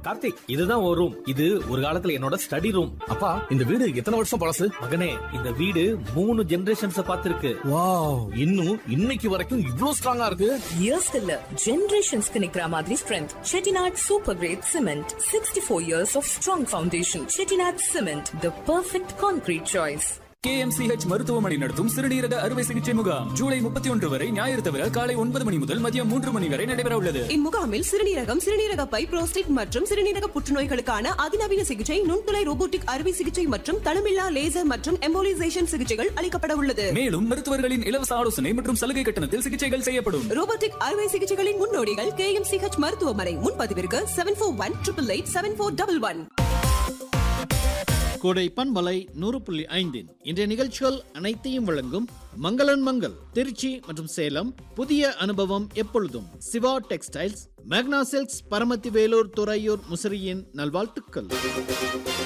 கார்த்திக் இதுதான் ஒரு ரூம் இது ஒரு காலத்துல என்னோட ஸ்டடி ரூம் அப்பா இந்த வீடு எத்தனை வருஷம் பழசு மகனே இந்த வீடு மூணு ஜெனரேஷன்ஸ் பார்த்திருக்கு வாவ் இன்னும் இன்னைக்கு வரைக்கும் இவ்ளோ ஸ்ட்ராங்கா இருக்கு இயர்ஸ்க்கு இல்ல ஜெனரேஷன்ஸ்க்கு நிக்கிற மாதிரி strength Chettinad super great cement sixty four years of strong foundation Chettinad cement the perfect concrete choice KMCH மருத்துவமனை நடத்தும் சிறுநீரக அறுவை சிகிச்சை முகாம் ஜூலை முப்பத்தி ஒன்று வரை ஞாயிறு தவிர காலை ஒன்பது மணி முதல் மதியம் மூன்று மணி வரை நடைபெற உள்ளது இம்முகாமில் சிறுநீரகம் சிறுநீரக பை புரோஸ்டேட் மற்றும் சிறுநீரக புற்றுநோய்களுக்கான அதிநவீன சிகிச்சை நுண்துளை ரோபோட்டிக் அறுவை சிகிச்சை மற்றும் தளமில்லா லேசர் மற்றும் எம்போலிசேஷன் சிகிச்சைகள் அளிக்கப்பட உள்ளது மேலும் மருத்துவர்களின் இலவச ஆலோசனை மற்றும் சலுகை கட்டணத்தில் சிகிச்சைகள் செய்யப்படும் ரோபோட்டிக் அறுவை சிகிச்சைகளின் முன்னோடிகள் கே எம் சிஹெச் மருத்துவமனை முன்பதிவிற்கு seven four one triple eight seven four double one Kodai பண்பலை நூறு புள்ளி ஐந்தின் இன்றைய நிகழ்ச்சிகள் அனைத்தையும் வழங்கும் மங்களன் மங்கள் திருச்சி மற்றும் சேலம் புதிய அனுபவம் எப்பொழுதும் சிவா டெக்ஸ்டைல்ஸ் மேக்னா சில்க்ஸ் பரமத்தி வேலூர் துறையூர் முசிறியின் நல்வாழ்த்துக்கள்